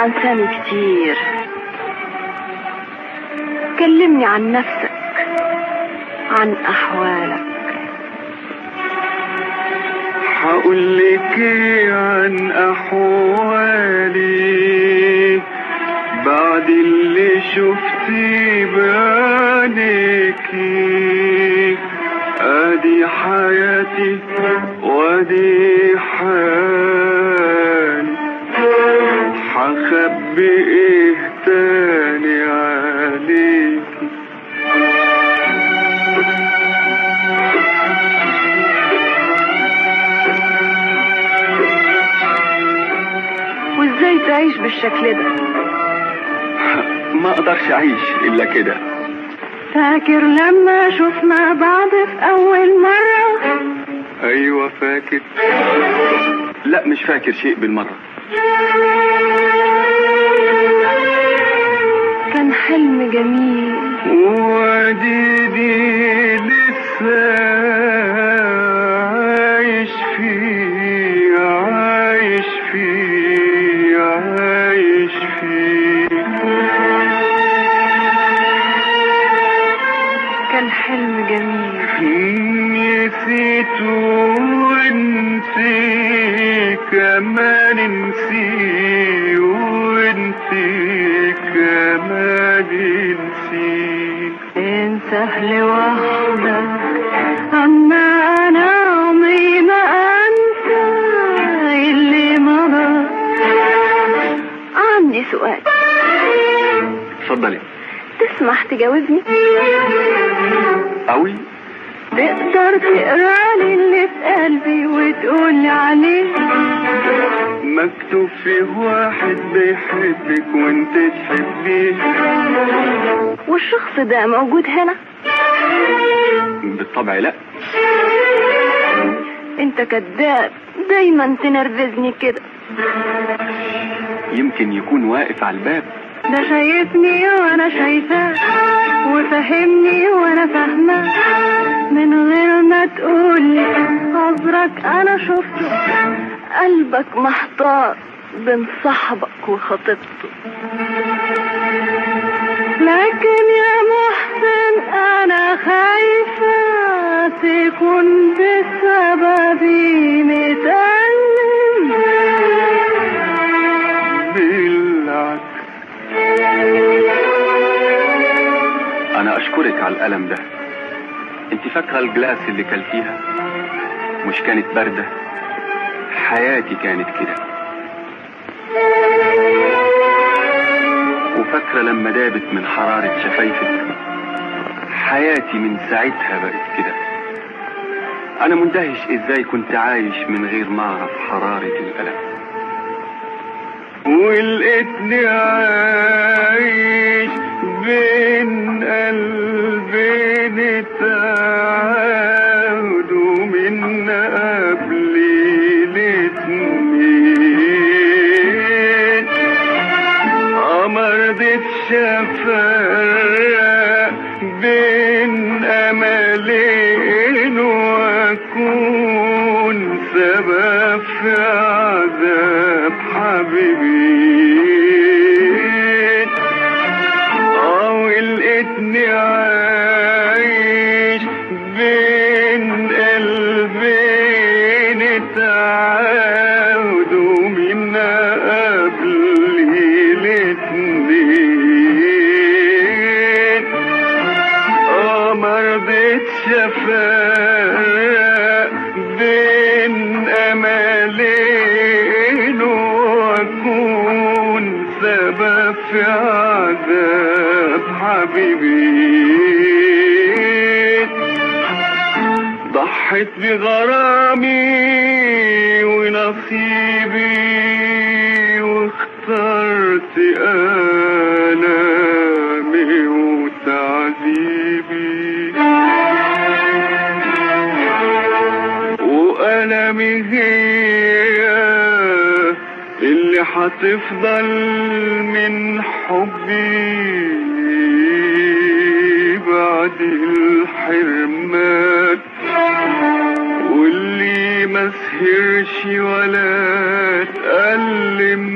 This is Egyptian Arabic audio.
عن سامي كتير كلمني عن نفسك عن أحوالك هقول لك إيه عن احوالي بعد اللي شفتي بعينيكي ادي حياتي وادي حالي هخبي ايه تاني عليكي وازاي تعيش بالشكل ده ما اقدرش اعيش الا كده فاكر لما شفنا بعض في أول مرة ايوه فاكر لا مش فاكر شيء بالمره كان حلم جميل وديدي لسه عايش فيه عايش فيه عايش فيه كان حلم جميل نسيت وانت كمان نسي وانت كمان نسي إن سهل وحدك أما أنا عمري ما أنسى اللي مضى عندي سؤال اتفضلي تسمح تجاوبني قوي تقدر تقرا لي اللي في قلبي وتقول لي عليه مكتوب فيه واحد بيحبك وانت تحبيه والشخص ده موجود هنا بالطبع لا انت كذاب دايما تنرفزني كده يمكن يكون واقف على الباب ده شايفني وانا شايفاه وفهمني وانا فاهماه من غير ما تقولي نظرك انا شفته قلبك محتار بين صاحبك وخطيبته لكن يا محسن انا خايفة تكون بسببي متألم بالعكس انا اشكرك على الالم ده انت فاكره الجلاس اللي كلتيها مش كانت بارده حياتي كانت كده وفاكره لما دابت من حراره شفايفك حياتي من ساعتها بقت كده انا مندهش ازاي كنت عايش من غير ما اعرف حراره الالم ولقيتني عايش بين قلبين تعاود ومن قبل الاتنين مرضتش افرق بين املين واكون سبب في عذاب حبيبين اه ولقيتني عايش بين قلبين تعاود ومن قبل الاتنين اه مرضتش افرق بين املين واكون سبب في عذاب حبيبي ضحت بغرامي ونصيبي واخترت آلامي وتعذيبي وألمي هي اللي حتفضل من حبي بعد الحرمان واللي ما سهرش ولا تألم